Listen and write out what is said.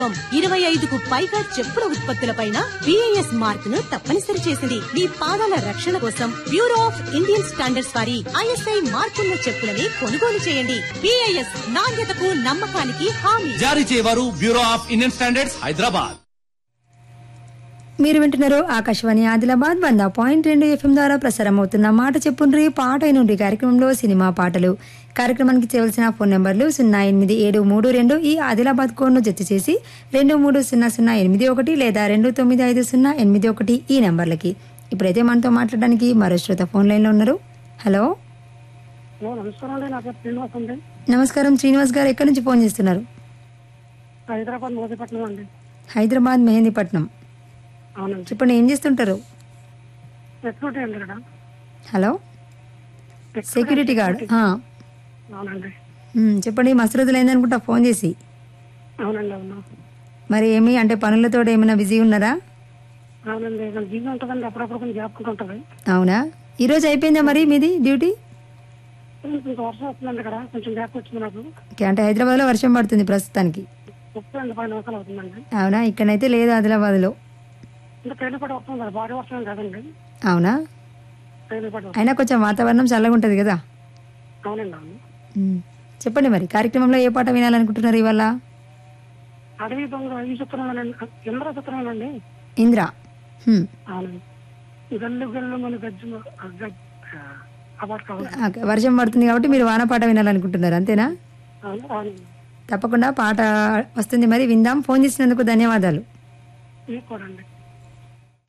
ఇరవై ఐదుకు పైగా చెప్పుల ఉత్పత్తులపైన బిఐఎస్ మార్క్ ను తప్పనిసరి చేసింది మీ పాదాల రక్షణ కోసం బ్యూరో ఆఫ్ ఇండియన్ స్టాండర్డ్స్ వారి ఐఎస్ఐ మార్కున్న చెప్పులని కొనుగోలు చేయండి బిఐఎస్ నాణ్యతకు నమ్మకానికి హామీ జారీ చేయవారు bureau of Indian standards Hyderabad మీరు వింటున్నారు ఆకాశవాణి ఆదిలాబాద్ వంద పాయింట్ రెండు ఎఫ్ఎం ద్వారా ప్రసారం అవుతున్న మాట చెప్పుండ్రి పాట నుండి కార్యక్రమంలో సినిమా పాటలు కార్యక్రమానికి చేయవలసిన ఫోన్ నెంబర్లు సున్నా ఎనిమిది ఏడు మూడు రెండు ఈ ఆదిలాబాద్ కోడ్ను జత చేసి రెండు మూడు సున్నా సున్నా ఎనిమిది ఒకటి లేదా రెండు తొమ్మిది ఐదు సున్నా ఎనిమిది ఒకటి ఈ నెంబర్లకి ఇప్పుడైతే మనతో మాట్లాడడానికి మరో శ్రోత ఫోన్ లైన్లో ఉన్నారు హలో హలో నమస్కారం అండి నా పేరు శ్రీనివాస్ అండి నమస్కారం శ్రీనివాస్ గారు ఎక్కడి నుంచి ఫోన్ చేస్తున్నారు హైదరాబాద్ మోదీపట్నం అండి హైదరాబాద్ మెహందీపట్నం అవునండి చెప్పండి ఏం చేస్తుంటారు సెక్యూరిటీ అండి ఇక్కడ హలో సెక్యూరిటీ గార్డ్ ఆ. అవునండి మ్మ్, చెప్పండి మస్తు రోజులు అయిందనుకుంటా ఫోన్ చేసి అవునండి అవును మరి ఏమి అంటే పనులతో ఏమైనా బిజీ ఉన్నారా అవునండి ఇక్కడ బిజీ ఉంటుందండి అప్పుడప్పుడు కొంచెం గ్యాప్ ఉంటుంది అవునా ఈ రోజు అయిపోయిందా మరి మీది డ్యూటీ కొంచెం వర్షం వస్తుందండి ఇక్కడ కొంచెం గ్యాప్ వచ్చింది నాకు ఓకే అంటే హైదరాబాద్లో వర్షం పడుతుంది ప్రస్తుతానికి ముప్పై రెండు పది నిమిషాలు అవుతుందండి అవునా ఇక్కడైతే లేదు ఆదిలాబాద్లో ఇంకా తేలిపాటి వస్తుంది కదా భారీ వర్షం ఏం కాదండి అవునా తేలిపాటి వస్తుంది అయినా కొంచెం వాతావరణం చల్లగా ఉంటుంది కదా అవునండి అవును మ్మ్. చెప్పండి మరి కార్యక్రమంలో ఏ పాట వినాలనుకుంటున్నారు ఇవాళ అడవి దొంగ ఈ చిత్రంలోనండి ఇంద్ర చిత్రంలోనండి ఇంద్ర మ్మ్. అవునండి గల్లు గల్లు మన గజ్జు గజ్జు ఆ పాట కావాలి ఓకే, వర్షం పడుతుంది కాబట్టి మీరు వాన పాట వినాలనుకుంటున్నారు అంతేనా అవును అవునండి తప్పకుండా పాట వస్తుంది మరి విందాం ఫోన్ చేసినందుకు ధన్యవాదాలు మీకు కూడా అండి